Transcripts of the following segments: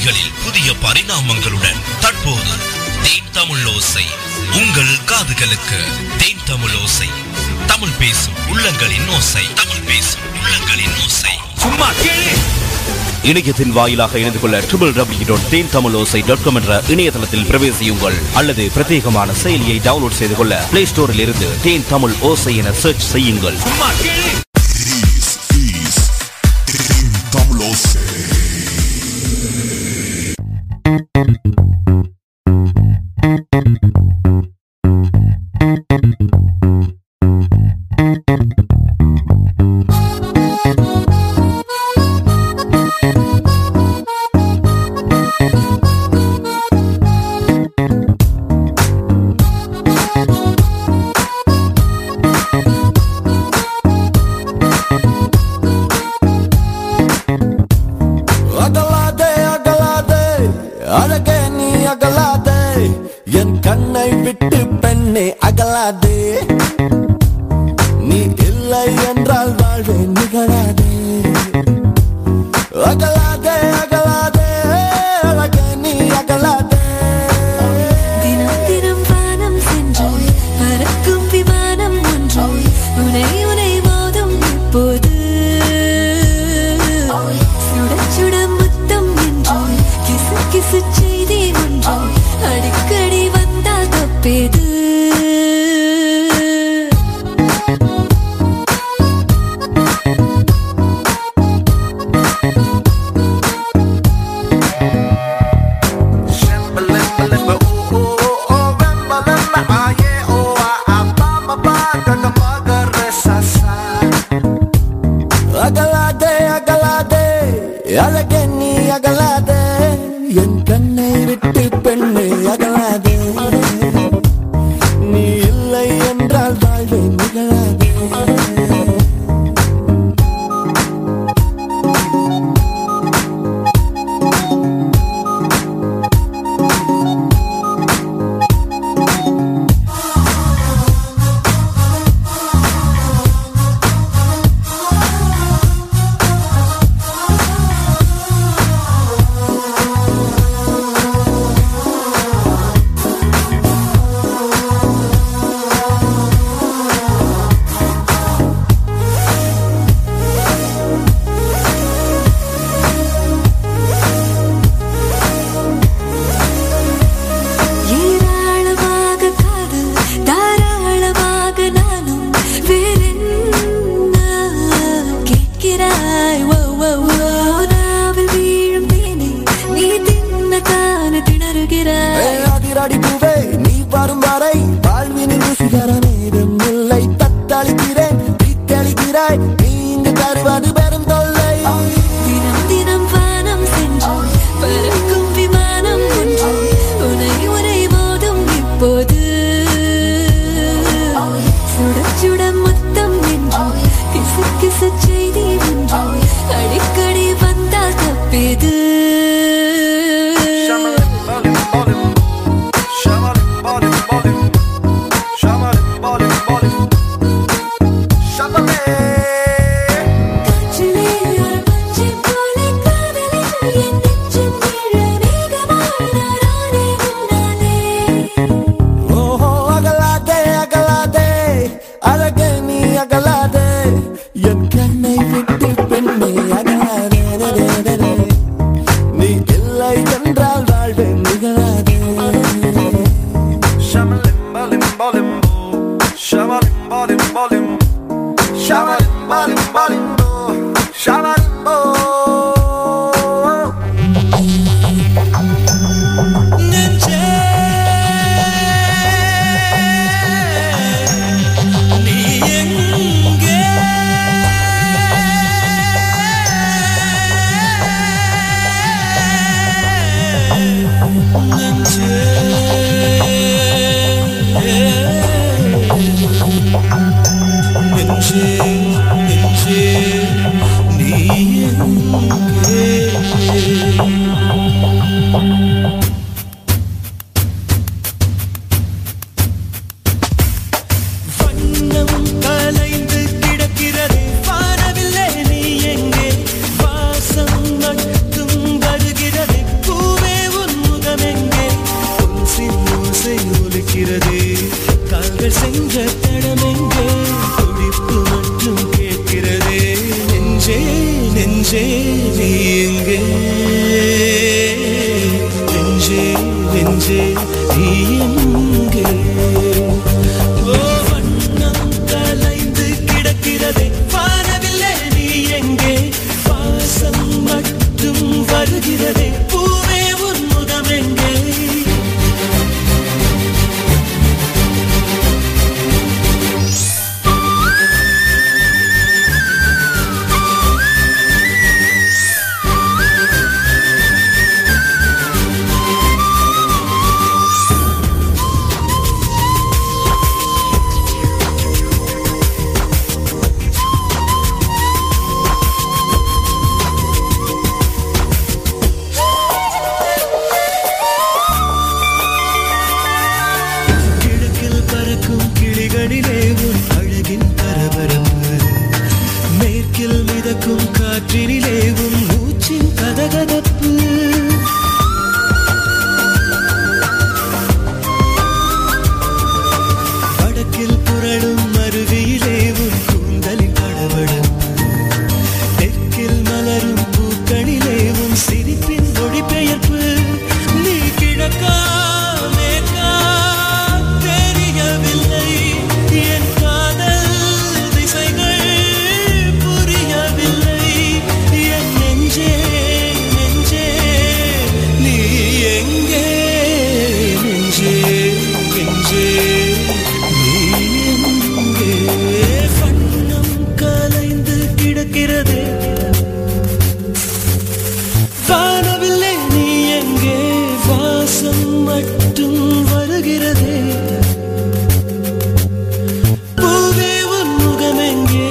மொழிகளில் புதிய பரிணாமங்களுடன் தற்போது தேன் தமிழ் ஓசை உங்கள் காதுகளுக்கு தேன் தமிழ் ஓசை தமிழ் பேசும் உள்ளங்களின் ஓசை தமிழ் பேசும் உள்ளங்களின் ஓசை சும்மா கேளு இணையத்தின் வாயிலாக இணைந்து கொள்ள triple W dot Then Tamil Osai dot com என்ற இணையதளத்தில் பிரவேசியுங்கள் அல்லது பிரத்யேகமான செயலியை டவுன்லோட் செய்து கொள்ள பிளே ஸ்டோரில் இருந்து தேன் தமிழ் ஓசை என சர்ச் செய்யுங்கள் சும்மா கேளு This is Team Tamlose. அகலாதே அகலாதே அழகே நீ அகலாதே என் கண்ணை விட்டு பெண்ணே அகலாதே நீ இல்லை என்றால் வாழ்வே நிகழாதே அகலாதே அகலாதே அழகே நீ அகலாதே தினம் தினம் வானம் சென்று பறக்கும் விமானம் ஒன்று உனை உனை மோதும் இப்போது சுட சுட முத்தம் என்று கிசு கிசு செய்தி ஒன்று அடிக்கடி வந்தால் தப்பேது அகலாதே அகலாதே அழகே நீ அகலாதே என் கண்ணை விட்டு பெண்ணே அகலாதே நீ இல்லை என்றால் வாழ்வே நிகழாதே ஏராளமாக காதல் தாராளமாக நானும் வேறென்ன கேட்கிறாய் ஓ, ஓ, ஓ. நாவில் வீழும் தேனை நீ தின்னத்தானே திணறுகிறாய் ஏய், அதிரடி பூவே நீ வரும் வரை வாழ்வினில் ருசிகர நேரம் இல்லை தத்தளிக்கிறேன் தீத்தளிக்கிறாய் நீ இங்கு தருவது பெரும் தொல்லை தினம் தினம் வானம் சென்று பறக்கும் விமானம் ஒன்று உனை உனை மோதும் இப்போது சுட சுட முத்தம் என்று கிசு கிசு செய்தி ஒன்று அடிக்கடி வந்தால் தப்பேது காற்றிலே ஒரு பச்சை போலே காதலில் என் நெஞ்சம் விழ வேகமாய் நானே உன்னாலே ஓஹோ அகலாதே அகலாதே அழகே நீ அகலாதே என் கண்ணை விட்டு பெண்ணே அகலாதே டே, டே, டே, டே. நீ இல்லை என்றால் வாழ்வே நிகழாதே வண்ணம் கலைந்து கிடக்கிறது வானவில்லை நீ எங்கே வாசம் மட்டும் வருகிறது பூ நெஞ்சே நீ எங்கே ஓ வண்ணம் கலைந்து கிடக்கிறதே வானவில்லை நீ எங்கே வாசம் மட்டும் வருகிறதே பூவே உன் முகம் எங்கே கிழக்கில் பறக்கும் கிளிகளிலே உன் அழகின் பரபரப்பு மேற்கில் மிதக்கும் காற்றினிலே உன் மூச்சின் கதகதப்பு வடக்கில் புரளும் அருவியிலே உன் கூந்தலின் படபடப்பு தெற்கில் மலரும் பூக்களிலே உன் சிரிப்பின் மொழிபெயர்ப்பு நீ கிழக்கா மேற்கா தெரியவில்லை என் காதல் திசைகள் புரியவில்லை என் நெஞ்சே நெஞ்சே நீ எங்கே நெஞ்சே நெஞ்சே நீ எங்கே வண்ணம் கலைந்து கிடக்கிறதே வானவில்லை நீ எங்கே வாசம் மட்டும் வருகிறதே பூவே உன் முகம் எங்கே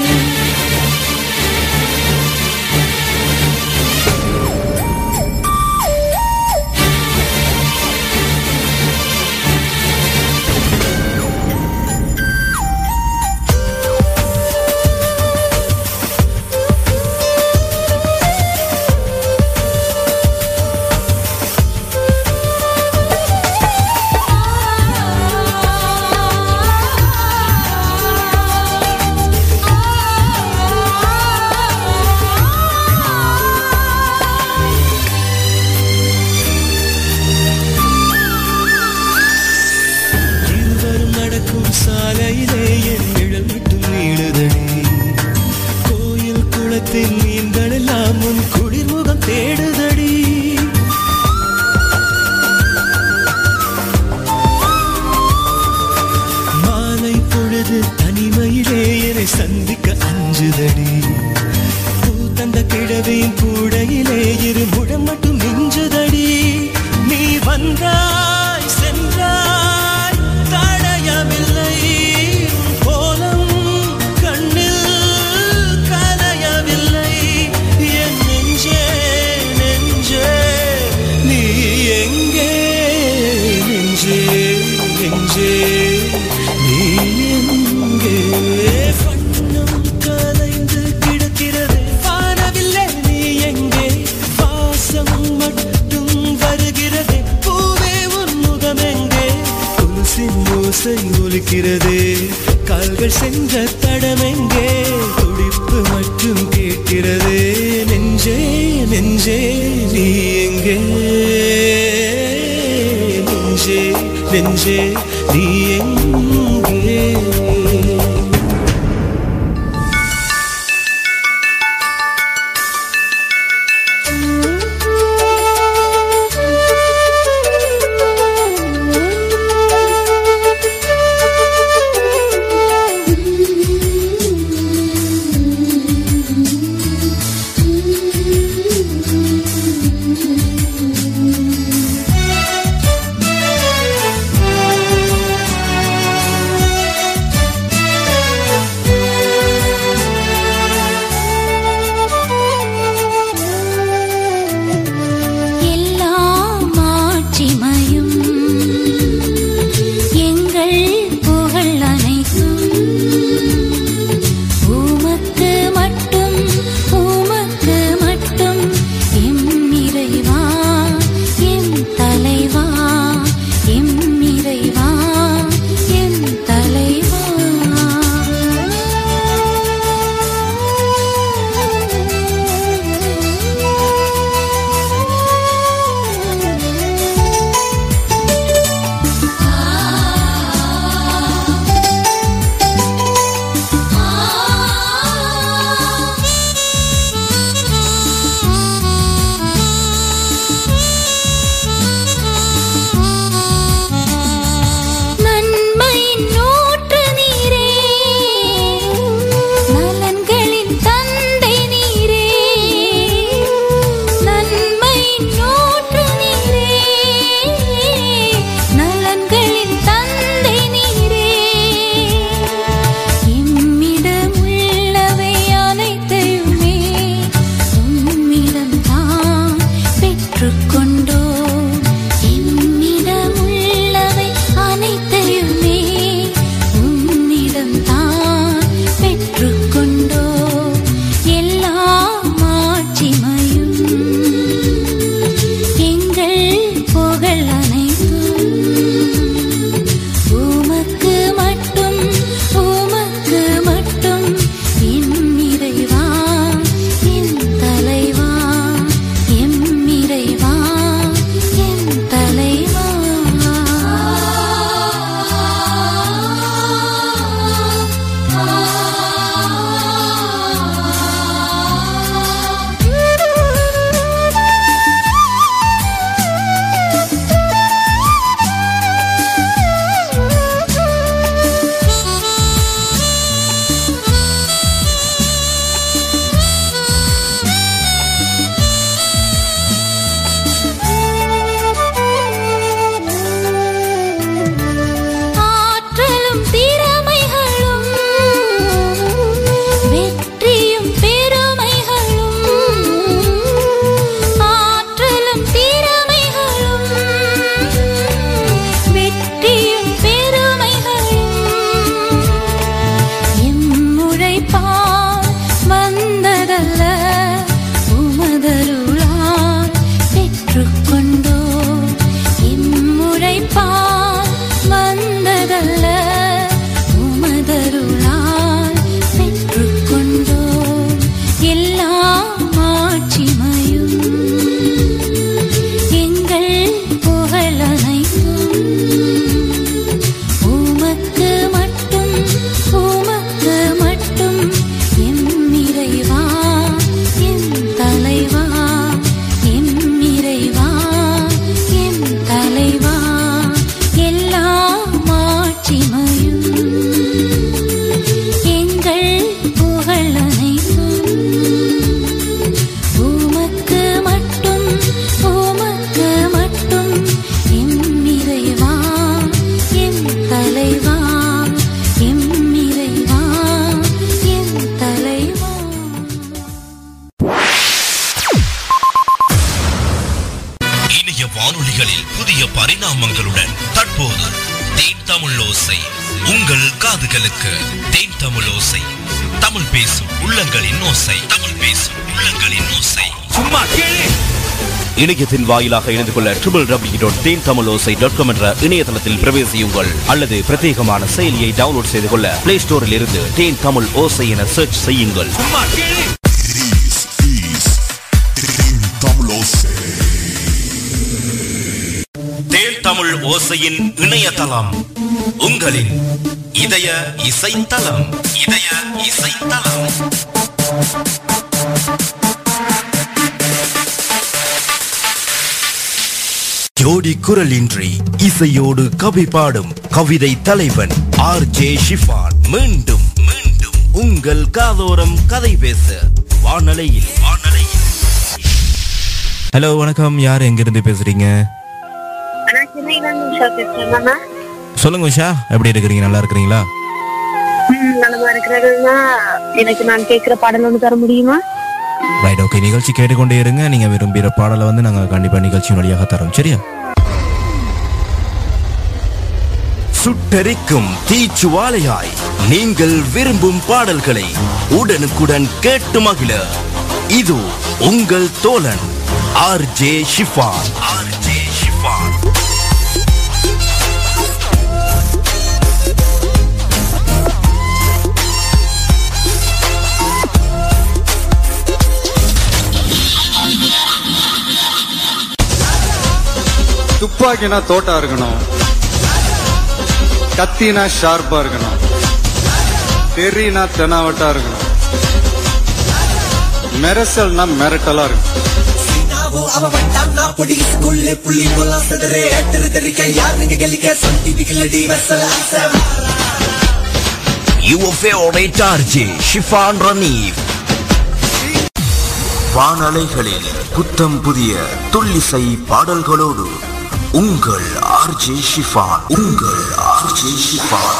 இருவரும் நடக்கும் சாலையிலே என் நிழல் மட்டும் நீளுதடி கோயில் குளத்தில் மீன்கள் எல்லாம் உன் குளிர்முகம் தேடுதடி மாலை பொழுது தனிமையிலே என்னை சந்திக்க அஞ்சுதடி பூ தந்த கிழவியின் கூடையிலே இரு முழம் மட்டும் மிஞ்சுதடி நீ வந்தாய் சென்றாய் தடயமில்லை உன் கோலம் கண்ணில் கலையவில்லை என் நெஞ்சே நெஞ்சே நீ எங்கே நெஞ்சே நெஞ்சே நீ எங்கே வண்ணம் கலைந்து கிடக்கிறது வானவில்லை நீ எங்கே வாசம் மட்டும் வருகிறது பூவே உன் முகம் எங்கே கொலுசின் ஓசை ஒலிக்கிறதே கால்கள் சென்ற தடம் எங்கே துடிப்பு மட்டும் கேட்கிறதே நெஞ்சே நெஞ்சே நீ எங்கே நெஞ்சே நெஞ்சே நீ எங்கே வானொலிகளில் புதிய பரிணாமங்களுடன் தற்போது தேன் தமிழ் ஓசை உங்கள் காதுகளுக்கு தேன் தமிழ் ஓசை தமிழ் பேசும் உள்ளங்களின் ஓசை தமிழ் பேசும் உள்ளங்களின் ஓசை சும்மா கேளு இணையத்தின் வாயிலாக இணைந்து கொள்ள triple W dot Then Tamil Osai dot com என்ற இணையதளத்தில் பிரவேசியுங்கள் அல்லது பிரத்யேகமான செயலியை டவுன்லோட் செய்து கொள்ள பிளே ஸ்டோரில் இருந்து தேன் தமிழ் ஓசை என சர்ச் செய்யுங்கள் This is Team Tamlose. தேன் தமிழ் ஓசையின் இணையதளம் உங்களின் இதய இசைத்தலம் இதய இசைத்தலம் ஜோடி குரலின்றி இசையோடு கவி பாடும் கவிதை தலைவன் ஆர் ஜே ஷிஃபான் மீண்டும் மீண்டும் உங்கள் காதோரம் கதை பேச வானலையில் வானலையில் ஹலோ வணக்கம் யார் எங்கிருந்து பேசுறீங்க நான் சென்னையில இருந்து உஷா பேசுறேன் மாமா சொல்லுங்க உஷா எப்படி இருக்கிறீங்க நல்லா இருக்கிறீங்களா ம், நலமா இருக்கிறதுனா எனக்கு நான் கேட்கிற பாடல் ஒன்று தர முடியுமா ரைட் ஓகே நிகழ்ச்சி கேட்டுக்கொண்டே இருங்க நீங்க விரும்புகிற பாடலை வந்து நாங்க கண்டிப்பா நிகழ்ச்சியின் வழியாக தரோம் சரியா சுட்டரிக்கும் தீச்சுவாலையாய் நீங்கள் விரும்பும் பாடல்களை உடனுக்குடன் கேட்டு மகிழ இது உங்கள் தோழன் R J Shifan R J Shifan துப்பாக்கினா தோட்டா இருக்கணும் கத்தினா ஷார்ப்பா இருக்கணும் தெரினா தெனாவட்டா இருக்கணும் மெரசல்னா மிரட்டலா இருக்கும் Your favorite RJ Shifan Raneef வானலைகளில் புத்தம் புதிய துல்லிசை பாடல்களோடு உங்கள் ஆர்ஜே ஷிஃபான் உங்கள் ஆர்ஜே ஷிஃபான்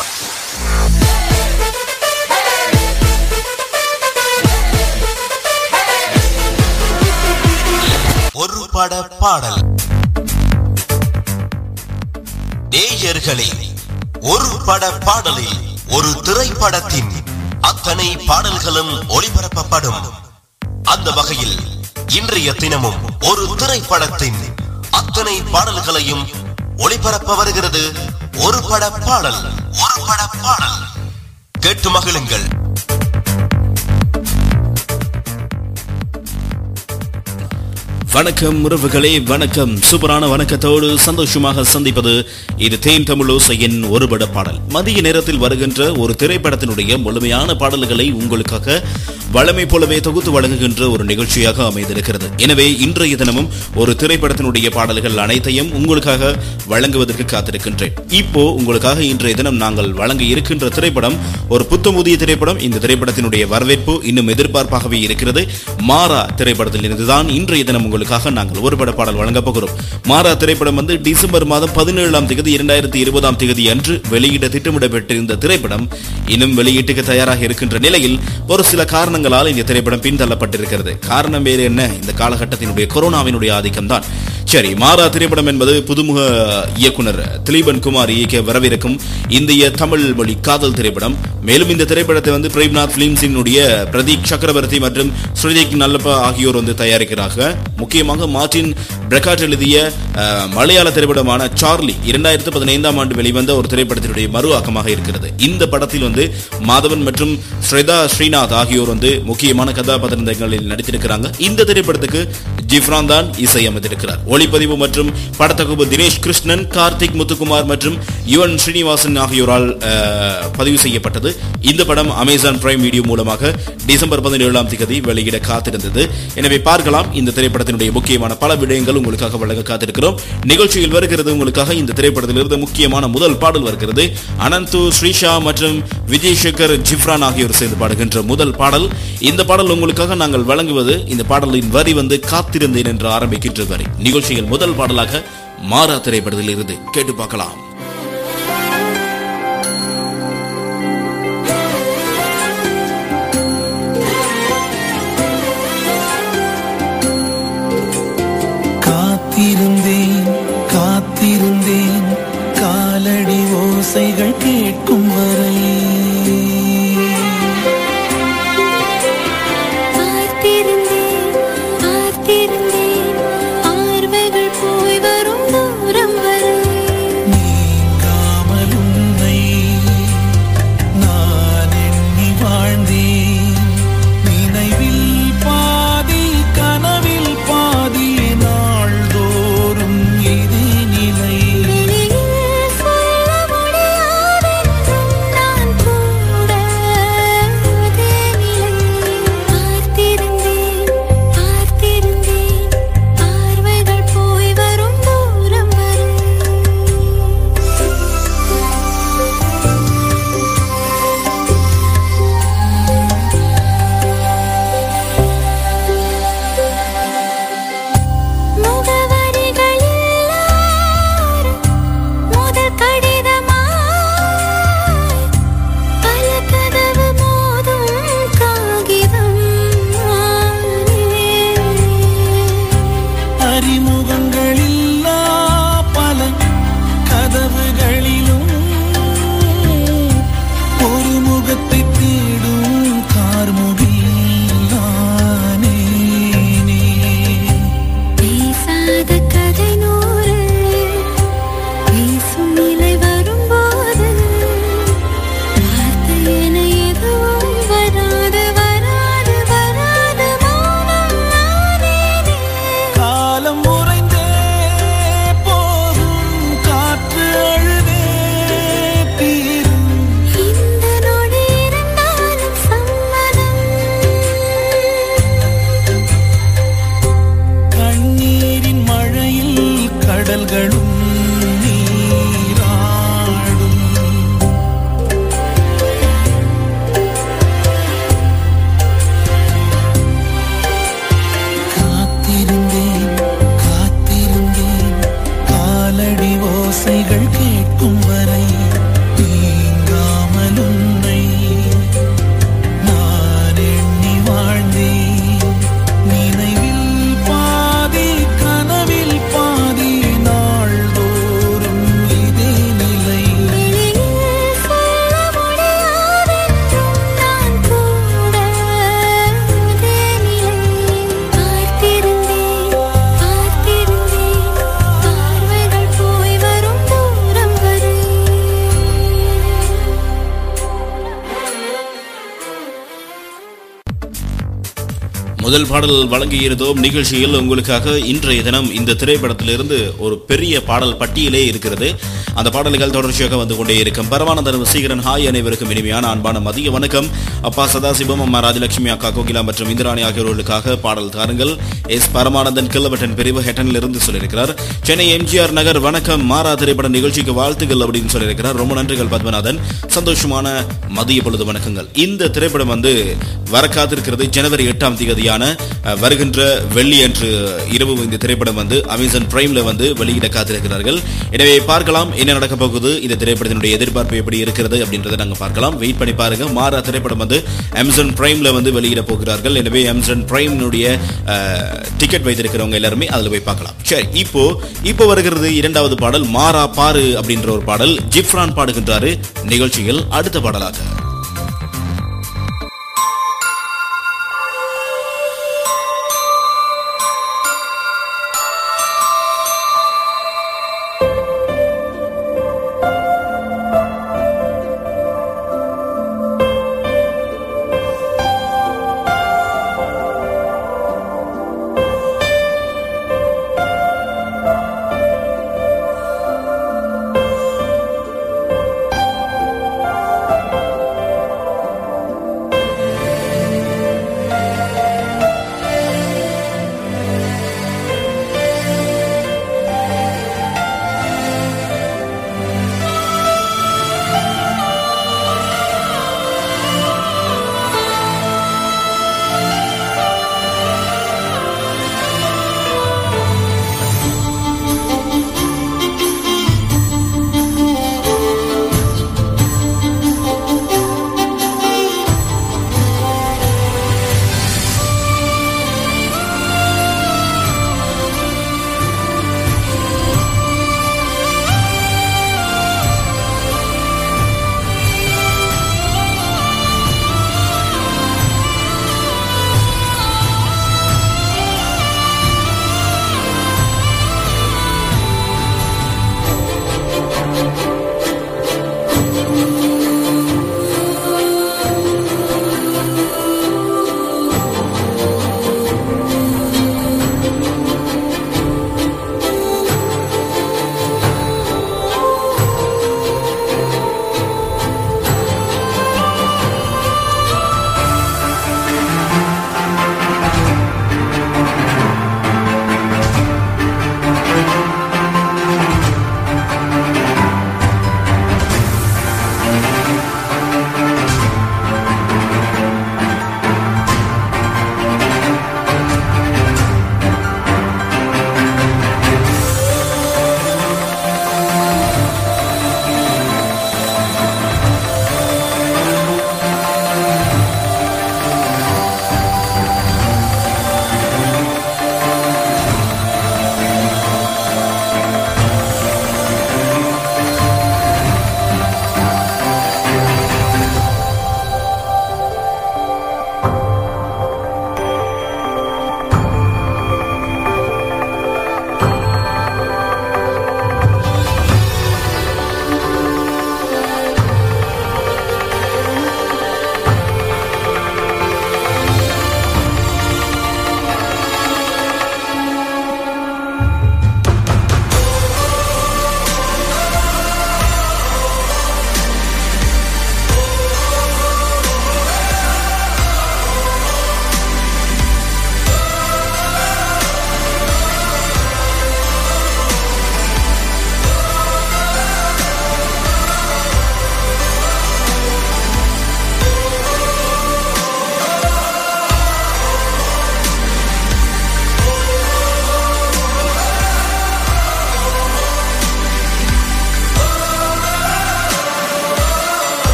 ஒரு பட பாடல் நேயர்களே ஒரு பட பாடலில் ஒரு திரைப்படத்தின் அத்தனை பாடல்களும் ஒளிபரப்பப்படும் அந்த வகையில் இன்றைய தினமும் ஒரு திரைப்படத்தின் அத்தனை பாடல்களையும் ஒளிபரப்ப வருகிறது ஒரு பட பாடல் ஒரு பட பாடல் கேட்டு மகிழுங்கள் வணக்கம் உறவுகளே வணக்கம் சூப்பரான வணக்கத்தோடு சந்தோஷமாக சந்திப்பது இது தேன் தமிழோசையின் ஒருபட பாடல் மதிய நேரத்தில் வருகின்ற ஒரு திரைப்படத்தினுடைய முழுமையான பாடல்களை உங்களுக்காக வழமை போலவே தொகுத்து வழங்குகின்ற ஒரு நிகழ்ச்சியாக அமைந்திருக்கிறது எனவே இன்றைய தினமும் ஒரு திரைப்படத்தினுடைய பாடல்கள் அனைத்தையும் உங்களுக்காக வழங்குவதற்கு காத்திருக்கின்றேன் இப்போ உங்களுக்காக இன்றைய தினம் நாங்கள் வழங்க இருக்கின்ற திரைப்படம் ஒரு புத்தமுதிய திரைப்படம் இந்த திரைப்படத்தினுடைய வரவேற்பு இன்னும் எதிர்பார்ப்பாகவே இருக்கிறது மாறா திரைப்படத்தில் இருந்துதான் இன்றைய தினம் உங்களுக்காக நாங்கள் ஒரு பட பாடல் வழங்கப் போகிறோம் மாறா திரைப்படம் வந்து டிசம்பர் மாதம் பதினேழாம் தேதி இரண்டாயிரத்தி இருபதாம் தேதி அன்று வெளியிட திட்டமிடப்பட்டிருந்த திரைப்படம் இன்னும் வெளியீட்டுக்கு தயாராக இருக்கின்ற நிலையில் ஒரு சில காரணங்களால் இந்த திரைப்படம் பின்தள்ளப்பட்டிருக்கிறது காரணம் வேறு என்ன இந்த காலகட்டத்தினுடைய கொரோனாவினுடைய ஆதிக்கம் தான் சரி மாறா திரைப்படம் என்பது புதுமுக இயக்குனர் திலீபன் குமார் இயக்க வரவிருக்கும் இந்திய தமிழ் மொழி காதல் திரைப்படம் மேலும் இந்த திரைப்படத்தை வந்து பிரேம்நாத் பிலிம்ஸினுடைய பிரதீப் சக்கரவர்த்தி மற்றும் ஸ்ருதிக் நல்லப்பா ஆகியோர் வந்து தயாரிக்கிறாங்க முக்கியமாக மார்டின் பிரகாட் எழுதிய அஹ், மலையாள திரைப்படமான சார்லி இரண்டாயிரத்து பதினைந்தாம் ஆண்டு வெளிவந்த ஒரு திரைப்படத்தினுடைய மறு ஆக்கமாக இருக்கிறது இந்த படத்தில் வந்து மாதவன் மற்றும் ஸ்ரேதா ஸ்ரீநாத் ஆகியோர் வந்து முக்கியமான கதாபாத்திரங்களில் நடித்திருக்கிறாங்க இந்த திரைப்படத்துக்கு ஜிப்ரான் தான் இசையமைத்திருக்கிறார் ஒளிப்பதிவு மற்றும் படத்தொகுப்பு தினேஷ் கிருஷ்ணன் கார்த்திக் முத்துக்குமார் மற்றும் யுவன் ஸ்ரீனிவாசன் ஆகியோரால் அஹ், பதிவு செய்யப்பட்டது இந்த படம் அமேசான் பிரைம் வீடியோ மூலமாக டிசம்பர் பதினேழாம் தேதி வெளியிட காத்திருந்தது எனவே பார்க்கலாம் இந்த திரைப்படத்தினுடைய முக்கியமான பல விடயங்கள் உங்களுக்காக வழங்க காத்திருக்கிறோம் நிகழ்ச்சியில் வருகிறது உங்களுக்காக இந்த திரைப்படத்திலிருந்து முக்கியமான முதல் பாடல் வருகிறது அனந்து ஸ்ரீஷா மற்றும் விஜய் சேகர் ஜிப்ரான் ஆகியோர் சேர்ந்து பாடுகின்ற முதல் பாடல் இந்த பாடல் உங்களுக்காக நாங்கள் வழங்குவது இந்த பாடலின் வரி வந்து காத்திருந்தேன் என்று ஆரம்பிக்கின்ற வரி நிகழ்ச்சியில் முதல் பாடலாக மாறா திரைப்படத்தில் இருந்து கேட்டு பார்க்கலாம் காத்திருந்தேன் ஓசைகள் கேட்கும் வரை பார்த்திருந்தேன் பார்த்திருந்தேன் பார்வைகள் போய் வரும் தூரம் வரை நீங்காமல் உன்னை நான் எண்ணி வாழ்ந்தேன் நினைவில் பாதி கனவில் பாதி நாள்தோறும் இதே நிலை வெளியில் சொல்ல முடியாதென்றும் நான் கூட அதே நிலை பார்த்திருந்தேன் பார்த்திருந்தேன் பார்வைகள் போய் வரும் தூரம் வரை முகவரிகள் எல்லாரும் முதல் கடிதமாய் பல கதவு மோதும் காகிதம் அறிமுகங்களில்லா பல கதவுகளிலும் ஒரு முகத்தை தேடும் கார்முகில் நானே பேசாத கதை நூறு பேசும் நிலை வரும்போது வார்த்தை என எதுவும் வராது வராது வராது மௌனம் நானே காலம் உறைந்தே போகும் காற்று அழுதே தீரும் இந்த நொடி இருந்தாலும் சம்மதம் கண்ணீரின் மழையில் கடல்களும் நீராடும் காத்திருந்தேன் காத்திருந்தேன் காலடி ஓசைகள் கேட்கும் வரை நீங்காமல் உன்னை நான் எண்ணி வாழ்ந்தேன் நினைவில் பாதி கனவில் பாதி நாள்தோறும் இதே நிலை வெளியில் சொல்ல முடியாதென்றும் நான் கூட அதே நிலை பார்த்திருந்தேன் பார்த்திருந்தேன் பார்வைகள் போய் வரும் தூரம் வரை முதல் பாடல் வழங்கியிருந்தோம் நிகழ்ச்சியில் உங்களுக்காக இன்றைய தினம் இந்த திரைப்படத்திலிருந்து ஒரு பெரிய பாடல் பட்டியலே இருக்கிறது அந்த பாடல்கள் தொடர்ச்சியாக வந்து கொண்டே இருக்கும் பரமானந்தன் வசீகரன் ஹாய் அனைவருக்கும் இனிமையான அன்பான மதிய வணக்கம் அப்பா சதாசிவம் அம்மா ராஜலட்சுமி அக்கா கோகிலா மற்றும் இந்திராணி ஆகியோர்களுக்காக பாடல் தாருங்கள் எஸ் பரமானந்தன் கில்லவட்டன் பிரிவு ஹெட்டனில் இருந்து சொல்லியிருக்கிறார் சென்னை எம்ஜிஆர் நகர் வணக்கம் மாறா திரைப்பட நிகழ்ச்சிக்கு வாழ்த்துக்கள் அப்படின்னு சொல்லியிருக்கிறார் ரொம்ப நன்றிகள் பத்மநாதன் சந்தோஷமான மதிய பொழுது வணக்கங்கள் இந்த திரைப்படம் வந்து வர காத்திருக்கிறது ஜனவரி எட்டாம் தேதியான அஹ், வருகின்ற வெள்ளி அன்று இரவு இந்த திரைப்படம் வந்து அமேசான் பிரைம்ல வந்து வெளியிட காத்திருக்கிறார்கள் எனவே பார்க்கலாம் என்ன நடக்க போகுது இந்த திரைப்படத்தினுடைய எதிர்பார்ப்பு எப்படி இருக்கிறது அப்படின்றத நாங்க பார்க்கலாம் வெயிட் பண்ணி பாருங்க மாறா திரைப்படம் வந்து அமேசான் பிரைம்ல வந்து வெளியிட போகிறார்கள் எனவே அமேசான் பிரைம்னுடைய டிக்கெட் வைத்திருக்கிறவங்க எல்லாருமே அதுல போய் பார்க்கலாம் சரி இப்போ இப்போ வருகிறது இரண்டாவது பாடல் மாறா பாரு அப்படின்ற ஒரு பாடல் ஜிப்ரான் பாடுகின்றாரு நிகழ்ச்சியில் அடுத்த பாடலாக மாறா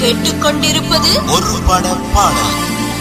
கேட்டுக்கொண்டிருப்பது ஒரு பட பாடல்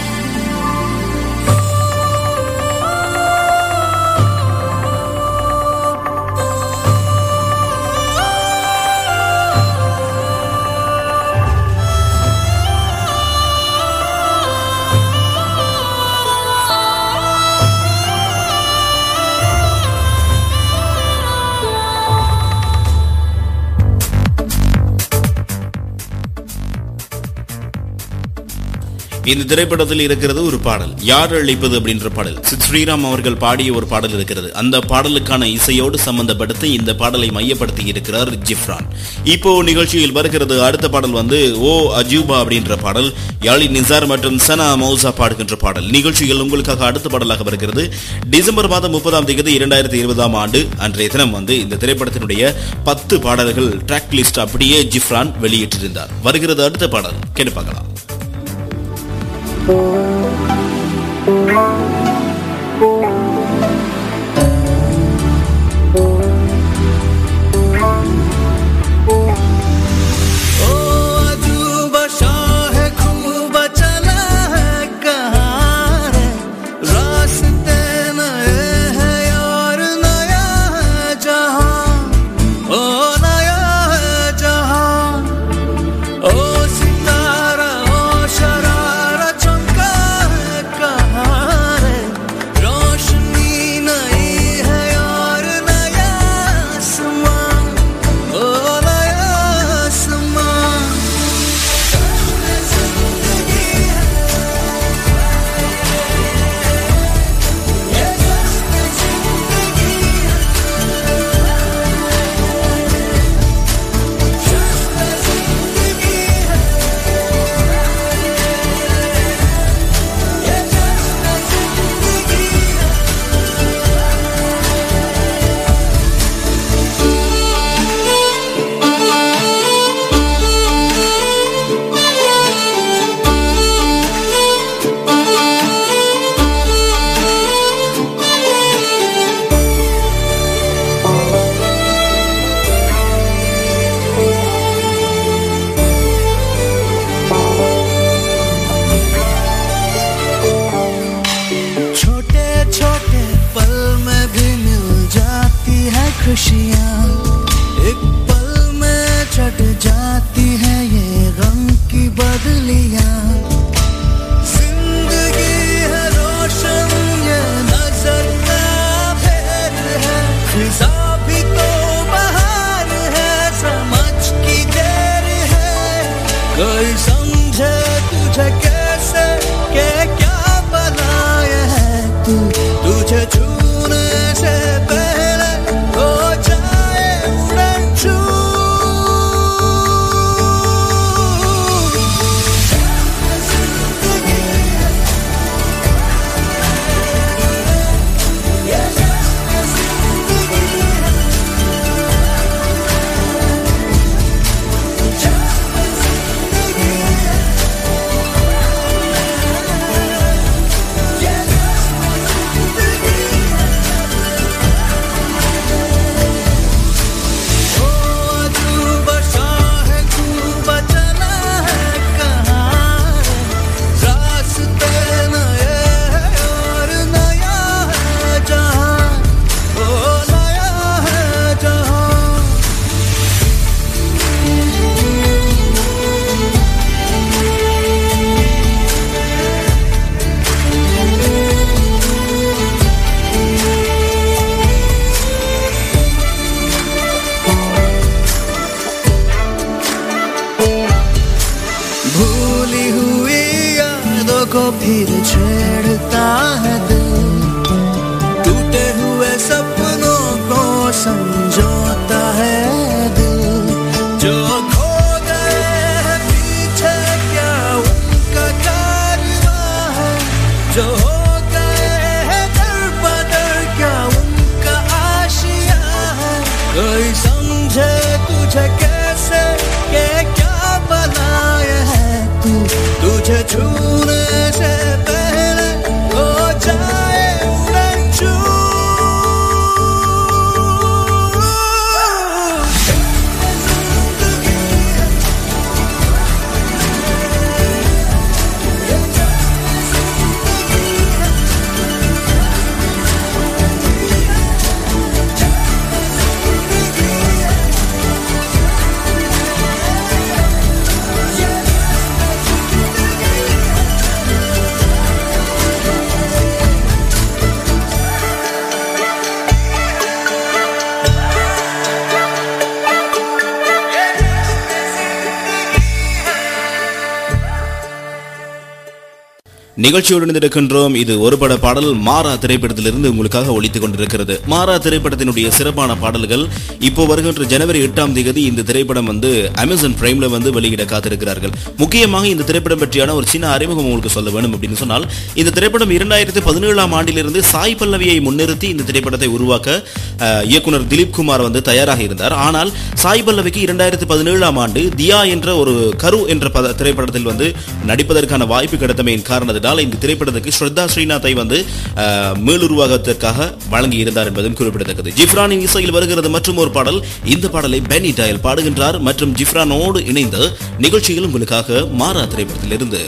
இந்த திரைப்படத்தில் இருக்கிறது ஒரு பாடல் யார் அழைப்பது அப்படின்ற பாடல் சித் ஸ்ரீராம் அவர்கள் பாடிய ஒரு பாடல் இருக்கிறது அந்த பாடலுக்கான இசையோடு சம்பந்தப்படுத்தி இந்த பாடலை மையப்படுத்தி இருக்கிறார் ஜிப்ரான் இப்போ நிகழ்ச்சியில் வருகிறது அடுத்த பாடல் வந்து ஓ அஜூபா அப்படின்ற பாடல் யாழி நிசார் மற்றும் சனா மௌசா பாடுகின்ற பாடல் நிகழ்ச்சியில் உங்களுக்காக அடுத்த பாடலாக வருகிறது டிசம்பர் மாதம் முப்பதாம் தேதி இரண்டாயிரத்தி இருபதாம் ஆண்டு அன்றைய தினம் வந்து இந்த திரைப்படத்தினுடைய பத்து பாடல்கள் ட்ராக் லிஸ்ட் அப்படியே ஜிப்ரான் வெளியிட்டிருந்தார் வருகிறது அடுத்த பாடல் கேட்டு பார்க்கலாம் ओ अजूबा शाह खूब चला है कहाँ है रास्ते नए हैं और नया है जहाँ ओ नया है जहाँ ओ सितारा ओ शरारा चमका है कहाँ है रोशनी नई है और नया आसमां ओ नया आसमां छोटे छोटे पल में भी मिल जाती है खुशियाँ एक पल में चट जाती है ये गम की बदलियाँ जिंदगी है रोशन ये नजर का फेर है फिजा भी तो बहार है समझ की देर है कोई समझे तुझे कैसे के क्या बनाया है तू तुझे छूने से पहले हो जाए उड़न छू ओ अजूबा शाह खूब चला है कहाँ रास्ते नए हैं और नया है जहाँ ओ नया है जहाँ भूली हुई यादों को फिर छेड़ता है दिल टूटे हुए सपनों को संजोता है दिल जो खो गए हैं पीछे क्या उनका कारवां है जो हो गए हैं दर बदर क्या उनका आशिया है कोई समझे तुझे कैसे के क्या बनाया है तू तुझे छूने से पहले हो जाए उड़न छू நிகழ்ச்சியோடு இணைந்திருக்கின்றோம் இது ஒரு பட பாடல் மாறா திரைப்படத்திலிருந்து உங்களுக்காக ஒழித்துக் கொண்டிருக்கிறது மாறா திரைப்படத்தினுடைய சிறப்பான பாடல்கள் இப்போ வருகின்ற ஜனவரி எட்டாம் தேதி இந்த திரைப்படம் வந்து அமேசான் பிரைம்ல வந்து வெளியிட காத்திருக்கிறார்கள் முக்கியமாக இந்த திரைப்படம் பற்றியான ஒரு சின்ன அறிமுகம் உங்களுக்கு சொல்ல வேண்டும் அப்படின்னு சொன்னால் இந்த திரைப்படம் இரண்டாயிரத்தி பதினேழாம் ஆண்டிலிருந்து சாய் பல்லவியை முன்னிறுத்தி இந்த திரைப்படத்தை உருவாக்க அஹ், இயக்குனர் திலீப் குமார் வந்து தயாராக இருந்தார் ஆனால் சாய் பல்லவிக்கு இரண்டாயிரத்தி பதினேழாம் ஆண்டு தியா என்ற ஒரு கரு என்ற பத- திரைப்படத்தில் வந்து நடிப்பதற்கான வாய்ப்பு கிடைத்தமையின் காரணத்தினால் இந்த திரைப்படத்துக்கு ஸ்ரத்தா ஸ்ரீநாத்தை வந்து அஹ், மீளுருவாக்கத்திற்காக வழங்கி இருந்தார் என்பதும் குறிப்பிடத்தக்கது ஜிப்ரானின் இசையில் வருகிறது மற்றும் ஒரு பாடல் இந்த பாடலை பெனி டயல் பாடுகின்றார் மற்றும் ஜிப்ரானோடு இணைந்து நிகழ்ச்சியில் உங்களுக்காக மாறா திரைப்படத்திலிருந்து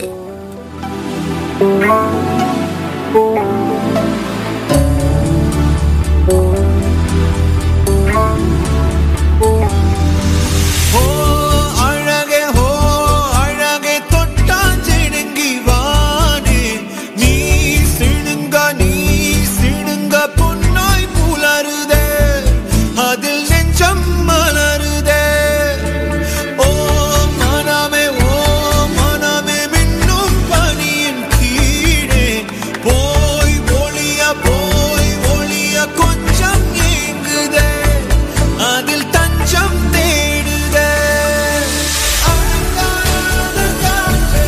ஹோ அழகே ஹோ அழகே தொட்டாஞ்சிடுங்கி வானே நீ சிணுங்க நீ சிணுங்க பொன்னாய் புலருதே அதில் நெஞ்சம் மலருதே ஓ மனமே ஓ மனமே மின்னும் பனியின் கீழே போய் ஒளிய போய் ஒளிய கொஞ்சம் ஏங்குதே அதில் தஞ்சம் தேடுதே அழகான காற்றே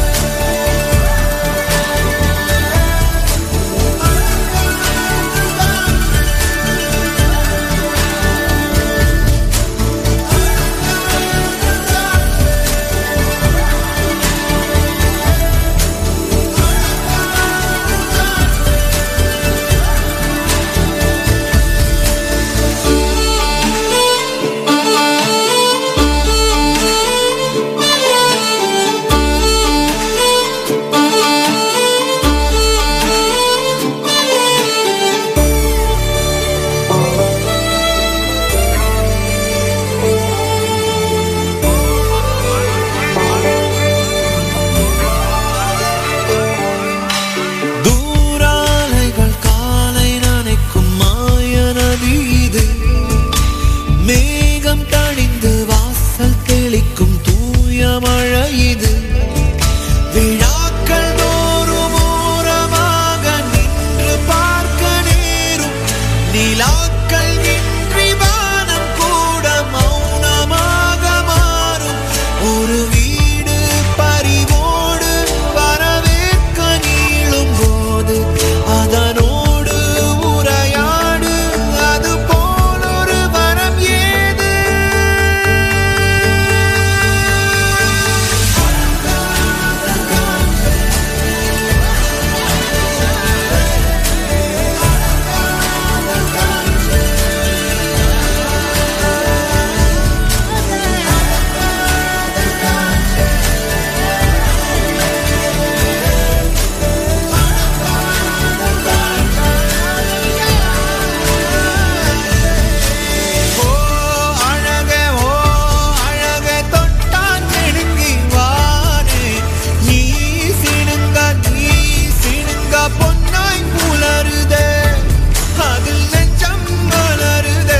தூராலைகள் காலை நனைக்கும் மாய நதி இது மேகம் தணிந்து வாசல் தெளிக்கும் தூய மழை இது விழாக்கள் தோறும் ஓரமாக நின்று பார்க்க நேரும் நிலாக்கள் இன்றி வானம் கூட மௌனமாக மாறும் ஒரு வீடு பறிவோடு வரவேற்க நீளும் போது அதனோடு உரையாடு அது போல் ஒரு வரம் ஏது ஓ அழகே ஓ அழகே தொட்டான் நெடுங்கி வானே நீ சிணுங்க நீ சிணுங்க பொன்னாய் புலருதே அதில் நெஞ்சம் மலருதே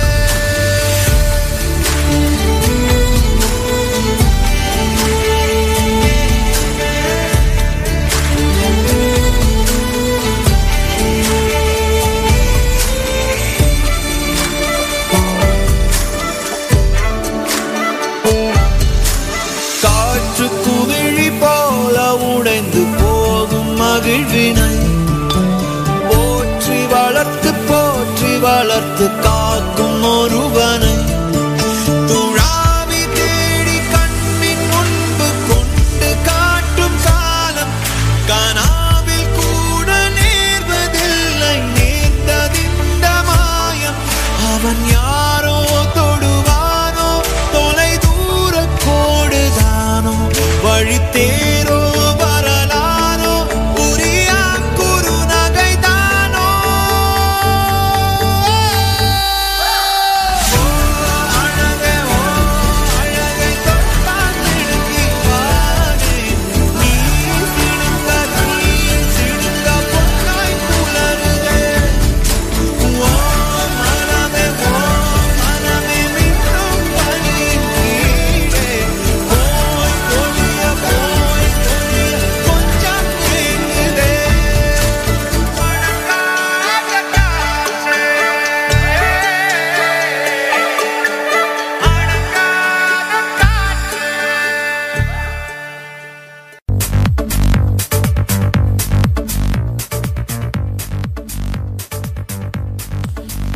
காற்று குவிழி போல உடைந்து போகும் மகிழ்வினை போற்றி வளர்த்து போற்றி வளர்த்து காக்கும் ஒருவனை துழாவி தேடி கண்ணின் முன்பு கொண்டு காட்டும் காலம் கனாவில் கூட நேர்வதில்லை நேர்ந்ததிந்த மாயம் அவன் யாரோ தொடுவானோ தொலை தூர கோடுதானோ வழி தேரோ வரலானோ புரியா குறு நகைதானோ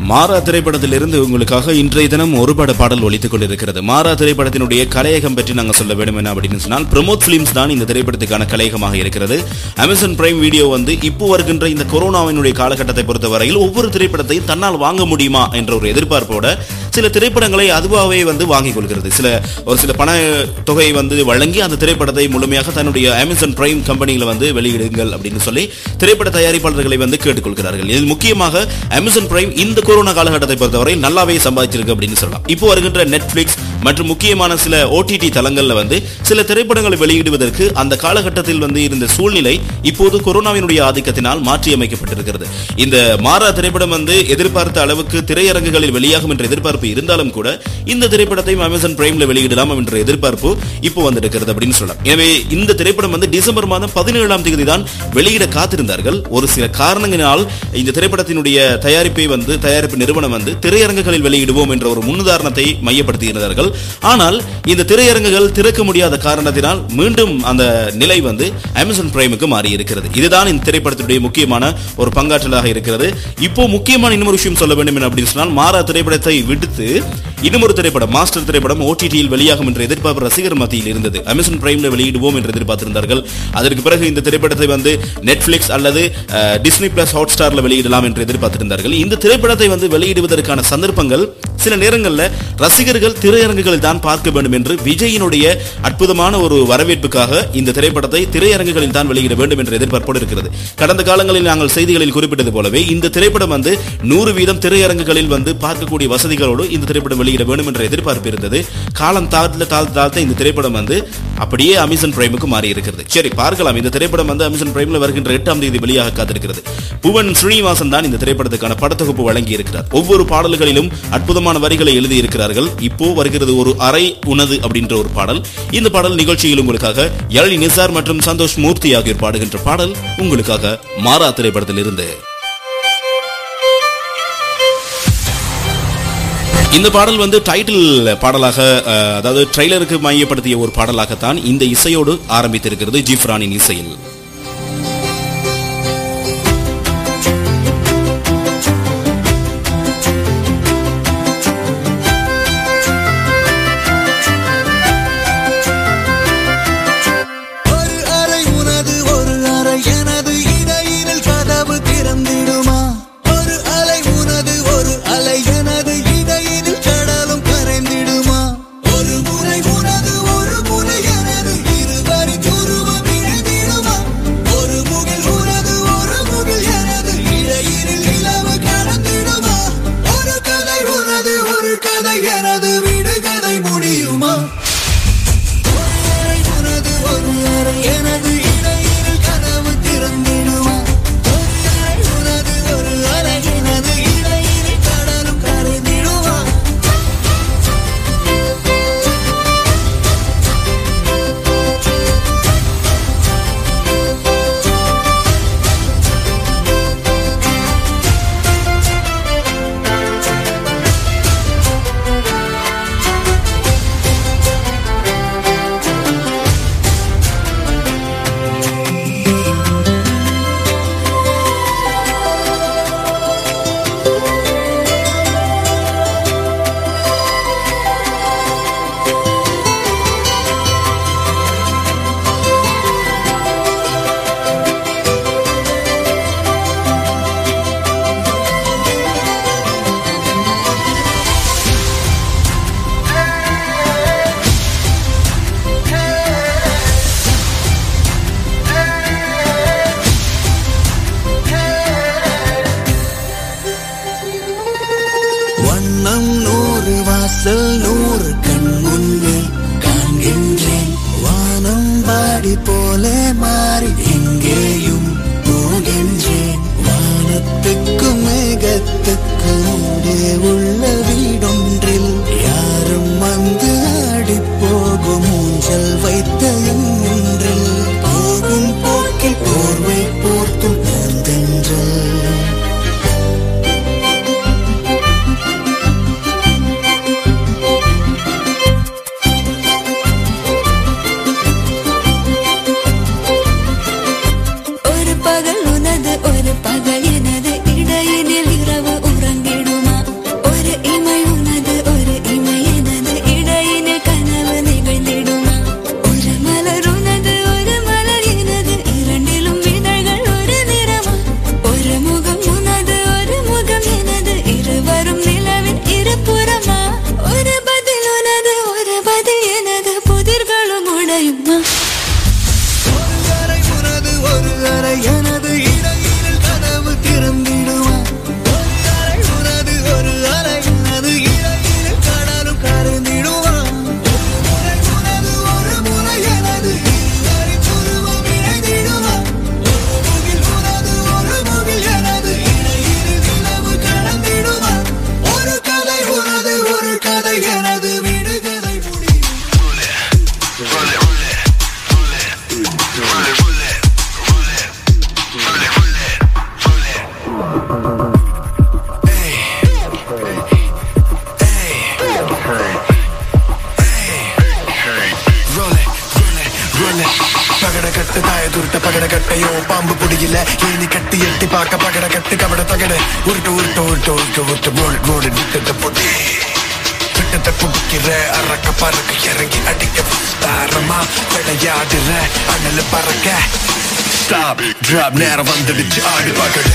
மாறா திரைப்படத்திலிருந்து உங்களுக்காக இன்றைய தினம் ஒரு பட பாடல் ஒலித்துக் கொண்டிருக்கிறது மாறா திரைப்படத்தினுடைய கலையகம் பற்றி நாங்கள் சொல்ல வேண்டும் என்ன அப்படின்னு சொன்னால் பிரமோத் பிலிம்ஸ் தான் இந்த திரைப்படத்துக்கான கலையகமாக இருக்கிறது அமேசான் பிரைம் வீடியோ வந்து இப்போ வருகின்ற இந்த கொரோனாவினுடைய காலகட்டத்தை பொறுத்தவரையில் ஒவ்வொரு திரைப்படத்தையும் தன்னால் வாங்க முடியுமா என்ற ஒரு எதிர்பார்ப்போட சில திரைப்படங்களை அதுவாகவே வந்து வாங்கிக் கொள்கிறது சில ஒரு சில பண தொகையை வந்து வழங்கி அந்த திரைப்படத்தை முழுமையாக தன்னுடைய அமேசான் பிரைம் கம்பெனியில வந்து வெளியிடுங்கள் அப்படின்னு சொல்லி திரைப்பட தயாரிப்பாளர்களை வந்து கேட்டுக்கொள்கிறார்கள் இதில் முக்கியமாக அமேசான் பிரைம் இந்த கொரோனா காலகட்டத்தை பொறுத்தவரை நல்லாவே சம்பாதிச்சிருக்கு அப்படின்னு சொல்லலாம் இப்போ வருகின்ற நெட்ஃபிளிக்ஸ் மற்றும் முக்கியமான சில ஓடிடி தளங்கள்ல வந்து சில திரைப்படங்களை வெளியிடுவதற்கு அந்த காலகட்டத்தில் வந்து இருந்த சூழ்நிலை இப்போது கொரோனாவினுடைய ஆதிக்கத்தினால் மாற்றியமைக்கப்பட்டிருக்கிறது இந்த மாறா திரைப்படம் வந்து எதிர்பார்த்த அளவுக்கு திரையரங்குகளில் வெளியாகும் என்ற எதிர்பார்ப்பு இருந்தாலும் கூட இந்த திரைப்படத்தையும் அமேசான் பிரைம்ல வெளியிடலாம் என்ற எதிர்பார்ப்பு இப்போ வந்திருக்கிறது அப்படின்னு சொல்லலாம் எனவே இந்த திரைப்படம் வந்து டிசம்பர் மாதம் பதினேழாம் தேதி தான் வெளியிட காத்திருந்தார்கள் ஒரு சில காரணங்களினால் இந்த திரைப்படத்தினுடைய தயாரிப்பை வந்து தயாரிப்பு நிறுவனம் வந்து திரையரங்குகளில் வெளியிடுவோம் என்ற ஒரு முன்னுதாரணத்தை மையப்படுத்தியிருந்தார்கள் ஆனால் இந்த திரையரங்குகள் திறக்க முடியாத காரணத்தினால் மீண்டும் அந்த நிலை வந்து அமேசான் பிரைமுக்கு மாறி இருக்கிறது இதுதான் இந்த திரைப்படத்தினுடைய முக்கியமான ஒரு பங்காற்றலாக இருக்கிறது இப்போ முக்கியமான இன்னொரு விஷயம் சொல்ல வேண்டும் என்ன அப்படின்னு சொன்னால் மாறா திரைப்படத்தை விடுத்து இன்னொரு திரைப்படம் மாஸ்டர் திரைப்படம் ஓடிடியில் வெளியாகும் என்ற எதிர்பார்ப்பு ரசிகர் மத்தியில் இருந்தது அமேசான் பிரைம்ல வெளியிடுவோம் என்று எதிர்பார்த்திருந்தார்கள் அதற்கு பிறகு இந்த திரைப்படத்தை வந்து நெட்ஃபிளிக்ஸ் அல்லது அஹ், டிஸ்னி பிளஸ் ஹாட் ஸ்டார்ல வெளியிடலாம் என்று எதிர்பார்த்திருந்தார்கள் இந்த திரைப்படத்தை வந்து வெளியிடுவதற்கான சந்தர்ப்பங்கள் சில நேரங்களில் ரசிகர்கள் திரையரங்குகளில் தான் பார்க்க வேண்டும் என்று விஜயினுடைய அற்புதமான ஒரு வரவேற்புக்காக இந்த திரைப்படத்தை திரையரங்குகளில் தான் வெளியிட வேண்டும் என்ற எதிர்பார்ப்போடு இருக்கிறது கடந்த காலங்களில் நாங்கள் செய்திகளில் குறிப்பிட்டது போலவே இந்த திரைப்படம் வந்து நூறு வீதம் திரையரங்குகளில் வந்து பார்க்கக்கூடிய வசதிகளோடு இந்த திரைப்படம் வெளியிட வேண்டும் என்ற எதிர்பார்ப்பு இருந்தது காலம் தாழ்த்த தாழ்த்த தாழ்த்த இந்த திரைப்படம் வந்து அப்படியே அமேசான் பிரைமுக்கு மாறி இருக்கிறது சரி பார்க்கலாம் இந்த திரைப்படம் வந்து அமேசான் பிரைம்ல வருகின்ற எட்டாம் தேதி வெளியாக காத்திருக்கிறது புவன் ஸ்ரீனிவாசன் தான் இந்த திரைப்படத்துக்கான படத்தொகுப்பு வழங்கி இருக்கிறார் ஒவ்வொரு பாடல்களிலும் அற்புதமான வரிகளை எழுதி இருக்கிறார்கள் இப்போ வருகிறது ஒரு அறை உனது அப்படின்ற ஒரு பாடல் இந்த பாடல் நிகழ்ச்சியில் உங்களுக்காக யழி நிசார் மற்றும் சந்தோஷ் மூர்த்தி ஆகியோர் பாடுகின்ற பாடல் உங்களுக்காக மாறா திரைப்படத்தில் இருந்து இந்த பாடல் வந்து டைட்டில் பாடலாக அஹ், அதாவது ட்ரெய்லருக்கு மையப்படுத்திய ஒரு பாடலாகத்தான் இந்த இசையோடு ஆரம்பித்திருக்கிறது ஜிப்ரானின் இசையில் ஒரு அறை உனது ஒரு அறை எனது இடையினில் கதவு திறந்திடுமா ஒரு அலை உனது ஒரு அலை எனது இடையினில் கடலும் கரைந்திடுமா ஒரு முறை உனது ஒரு முறை எனது இருவரி துருவம் இணைந்திடுமா ஒரு முகில் உனது ஒரு முகில் எனது இடையினில் நிலவு கடந்திடுமா ஒரு கதை உனது ஒரு கதை எனது வீடு கதை முடியுமா ஒரு அறை உனது ஒரு அறை எனது இடையினில் கதவு திறந்திடுமா ஒரு அறை உனது ஒரு அறை எனது இடையினில் கடலும் கரைந்திடுமா வண்ணம் நூறு வாசல் நூறு கண் முன்னே காண்கின்றேன் வானம் பாடி போல மாறி எங்கேயும் போகின்றேன் வானத்துக்கும் மேகத்துக்கும் ஊடே உள்ள வீடொன்றில் யாரும் வந்து ஆடி போகும் ஊஞ்சல் வைத்த ஒன்றில் போகும் போக்கில் போர்வை போர்த்தும் பூந்தென்றல் പകട കെട്ട് തായ തുരുട്ട പകട കെട്ടയോ പാമ്പ് പൊടിയില്ല ഏനി കട്ടി എട്ടി പാക്ക പകട കെട്ട് കപട തകട് ഉരുട്ട് ഉരുട്ട് ഉരുട്ട് ഉരുട്ട് ഉരുട്ട് ബോൾ ബോൾ വിട്ടത്തെ പൊടി விட்டத்தை குடிக்கிற அறக்க பறக்க இறங்கி அடிக்க தாரமா விளையாடுற அண்ணல பறக்க ஸ்டாப் டிராப் நேரம் வந்துடுச்சு ஆடி பகடு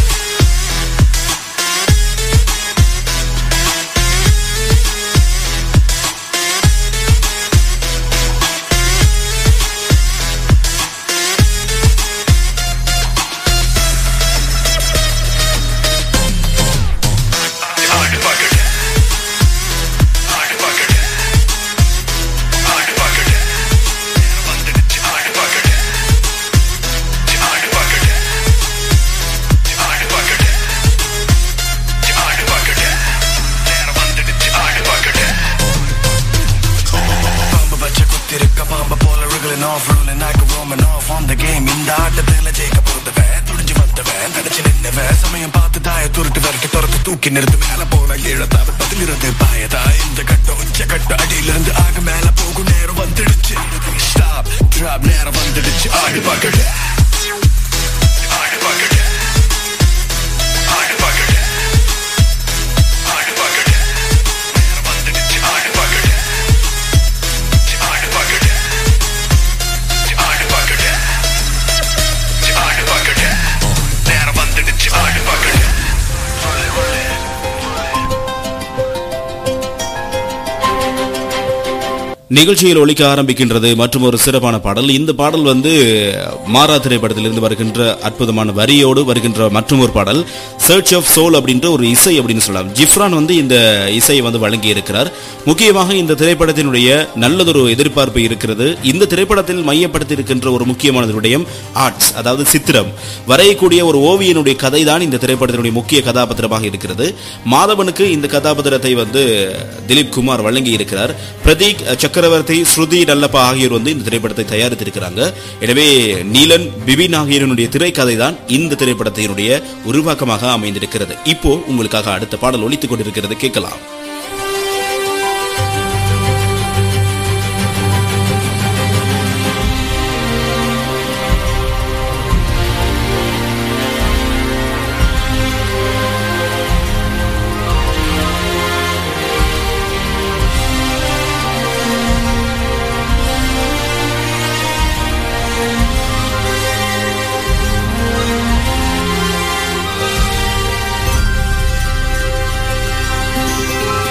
ஆடி பகடு ஆடி பகடு ஆடி பகடு நேரம் வந்துடுச்சு ஆடி பகடு ஆடி பகடு ஆடி பகடு ஆடி பகடு நேரம் வந்துடுச்சு ஆடி பகடு பாம்பு பச்சை குத்திருக்க பாம்பு போல ரிகலின் ஆஃப் ரூலின் நாக்கு ரோமன் ஆஃப் ஆன் த கேம் இந்த ஆட்டத்துல ஜெயிக்க போறதுவன் துடிஞ்சு வந்தவன் நடிச்சு நின்னவன் சமயம் பார்த்து தாய துருட்டு வரைக்கும் துரத்து தூக்கி நிறுத்து மேல போன கீழே தவிர பதிலிருந்து பாயதா இந்த கட்டம் உச்ச கட்டம் அடியிலிருந்து ஆக மேல போகும் நேரம் வந்துடுச்சு ஸ்டாப் டிராப் நேரம் வந்துடுச்சு ஆடி பகடு ஆடி பகடு ஆடி பகடு ஆடி பகடு நேரம் வந்துடுச்சு ஆடி பகடு ஆடி பகடு ஆடி பகடு ஆடி பகடு நேரம் வந்துடுச்சு ஆடி பகடு நிகழ்ச்சியில் ஒலிக்க ஆரம்பிக்கின்றது மற்றும் ஒரு சிறப்பான பாடல் இந்த பாடல் வந்து மாறா திரைப்படத்திலிருந்து வருகின்ற அற்புதமான வரியோடு வருகின்ற மற்றும் ஒரு பாடல் சர்ச் ஆஃப் சோல் அப்படின்ற ஒரு இசை அப்படின்னு சொல்லலாம் ஜிப்ரான் வந்து இந்த இசையை வந்து வழங்கி இருக்கிறார் முக்கியமாக இந்த திரைப்படத்தினுடைய நல்லதொரு எதிர்பார்ப்பு இருக்கிறது இந்த திரைப்படத்தில் மையப்படுத்தி இருக்கின்ற ஒரு முக்கியமான விடயம் ஆர்ட்ஸ் அதாவது சித்திரம் வரையக்கூடிய ஒரு ஓவியனுடைய கதை தான் இந்த திரைப்படத்தினுடைய முக்கிய கதாபாத்திரமாக இருக்கிறது மாதவனுக்கு இந்த கதாபாத்திரத்தை வந்து திலீப் குமார் வழங்கி இருக்கிறார் பிரதீக் சக்கரவர்த்தி ஸ்ருதி நல்லப்பா ஆகியோர் வந்து இந்த திரைப்படத்தை தயாரித்திருக்கிறாங்க எனவே நீலன் பிபின் ஆகியோருடைய திரைக்கதை தான் இந்த திரைப்படத்தினுடைய உருவாக்கமாக அமைந்திருக்கிறது இப்போ உங்களுக்காக அடுத்த பாடல் ஒலித்துக் கொண்டிருக்கிறது கேட்கலாம் ஆடி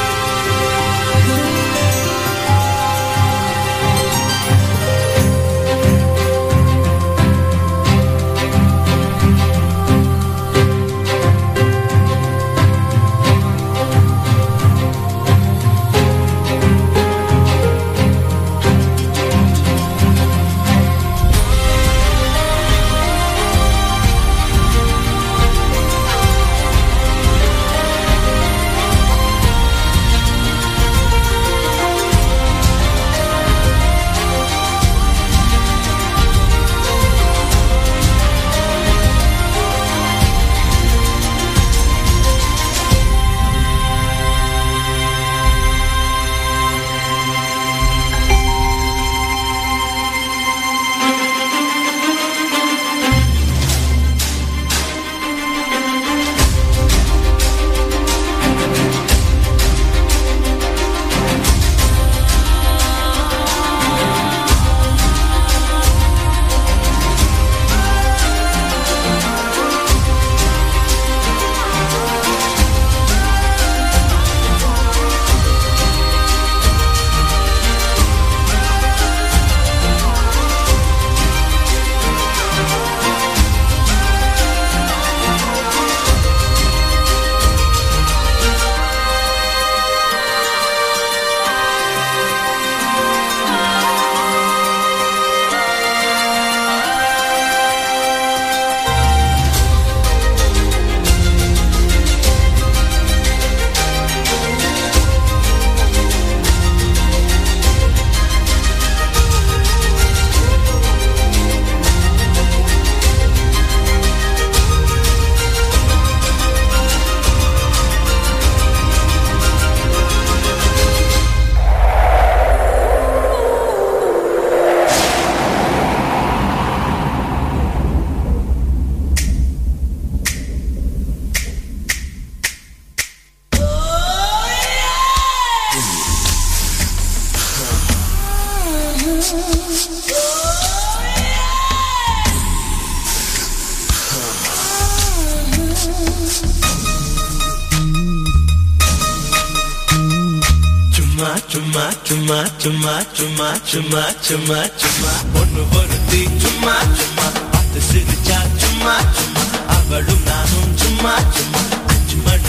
சும்மா சும்மா சும்மா சும்மா சும்மா சும்மா சும்மா சும்மா ஒண்ணு ஒருத்தி சும்மா சும்மா பார்த்து சிரிச்சா சும்மா சும்மா அவளும் நானும் சும்மா சும்மா அஞ்சு மணி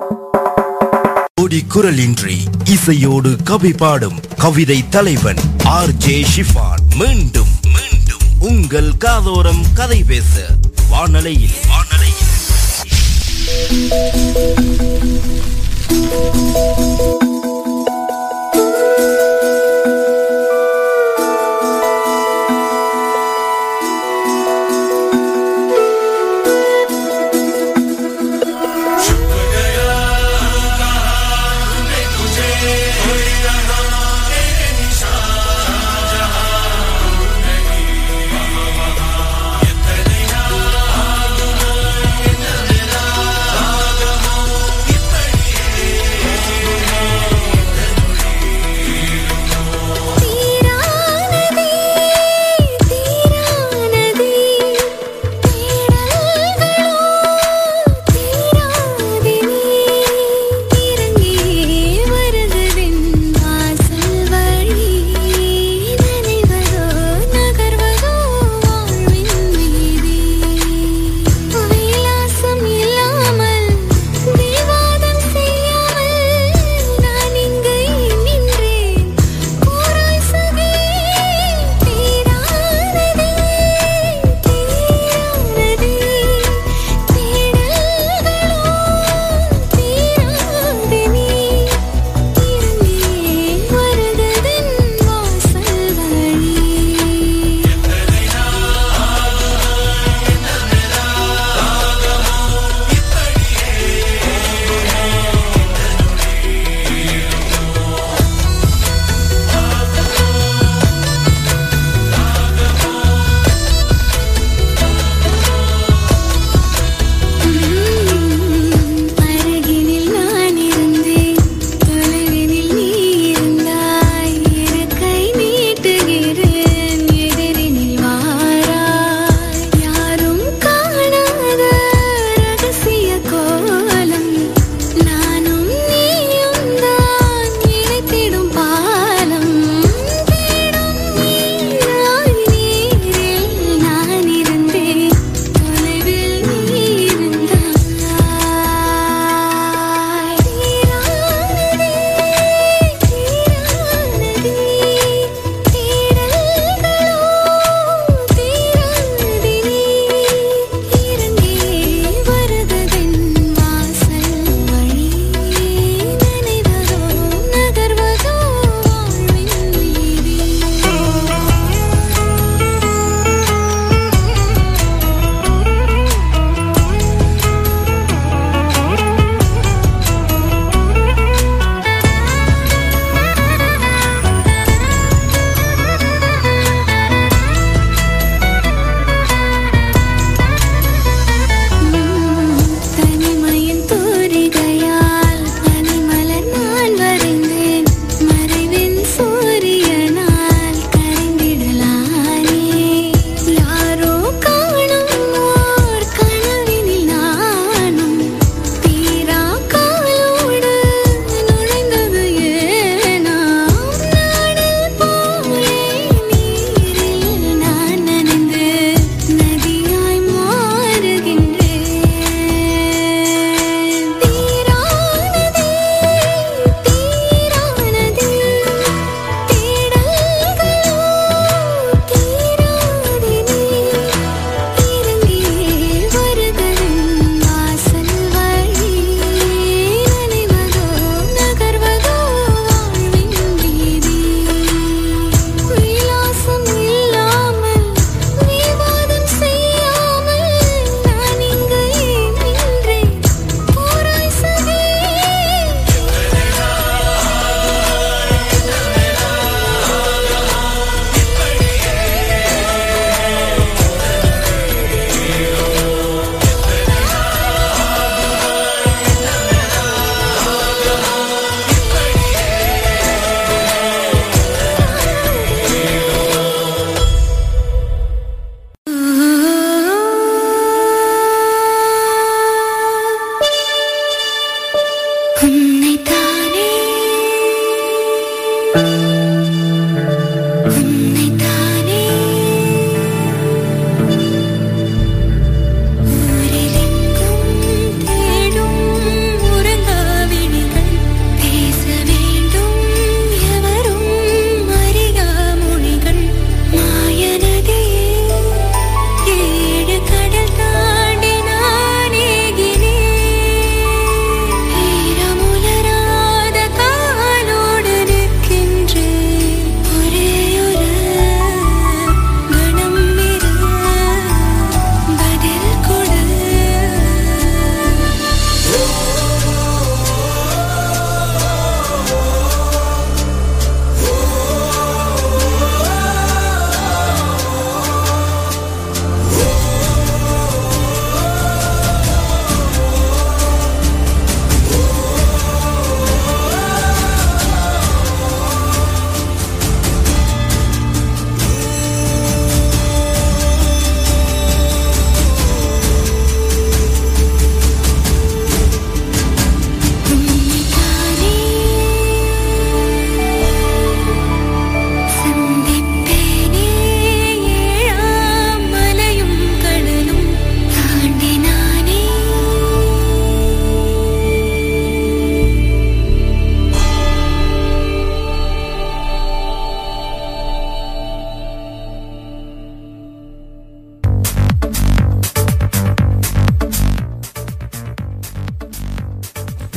கோடி குரலின்றி இசையோடு கவி பாடும் கவிதை தலைவன் ஆர் ஜே ஷிஃபான் மீண்டும் மீண்டும் உங்கள் காதோரம் கதை பேச வானலையில் வானலையில் இத்தனையா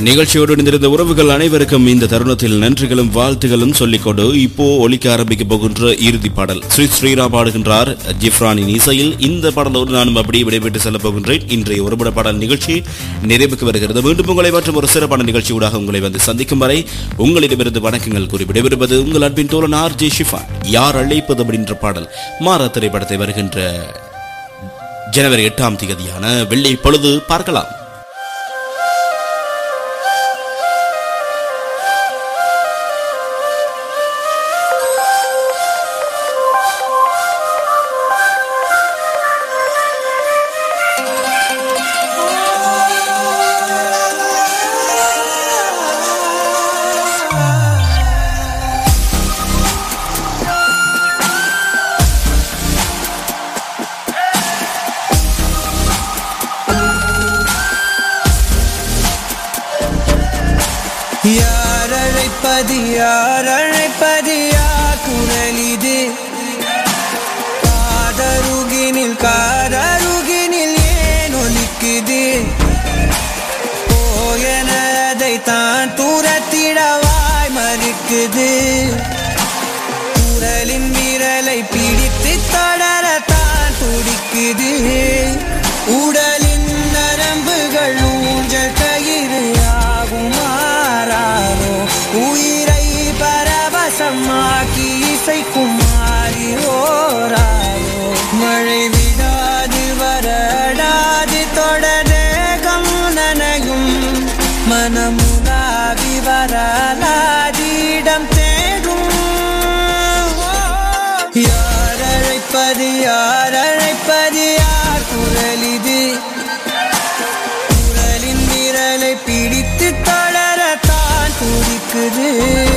நிகழ்ச்சியோடு இணைந்திருந்த உறவுகள் அனைவருக்கும் இந்த தருணத்தில் நன்றிகளும் வாழ்த்துகளும் சொல்லிக்கொண்டு இப்போ ஒலிக்க ஆரம்பிக்க போகின்ற இறுதி பாடல் ஸ்ரீ ஸ்ரீராம் பாடுகின்றார் ஜிப்ரானின் இசையில் இந்த பாடலோடு நானும் அப்படியே விடைபெற்று செல்ல போகின்றேன் இன்றைய ஒருபட பாடல் நிகழ்ச்சி நிறைவுக்கு வருகிறது மீண்டும் உங்களை மற்றும் ஒரு சிறப்பான நிகழ்ச்சியூடாக உங்களை வந்து சந்திக்கும் வரை உங்களிடமிருந்து வணக்கங்கள் கூறி விடைபெறுவது உங்கள் அன்பின் தோழன் ஆர் ஜே ஷிஃபான் யார் அழைப்பது அப்படின்ற பாடல் மாறா திரைப்படத்தை வருகின்ற ஜனவரி எட்டாம் தேதியான வெள்ளி பொழுது பார்க்கலாம் யார் அழைப்பது யார் அழைப்பது யார் குரல் இது காதருகினில் காதருகினில் ஏன் ஒலிக்குது போயனதை தான் தூரத்திடவாய் மறுக்குது குரலின் விரலை பிடித்து தொடரத்தான் துடிக்குது உடலின் நரம்புகள் ஊஞ்சல் கயிறு ஆகும் மாறாரோ உயிரை பரவசமாக்கி இசைக்கும் மாறி ஓராரோ மழை விடாது வரடாது தொடரேகம் நனையும் மனமுலாவி வரலாதிடம் தேடும் யார் அழைப்பது யார் அழைப்பது யார் குரல் இது குரலின் விரலை பிடித்து தொடரத்தான் துடிக்குது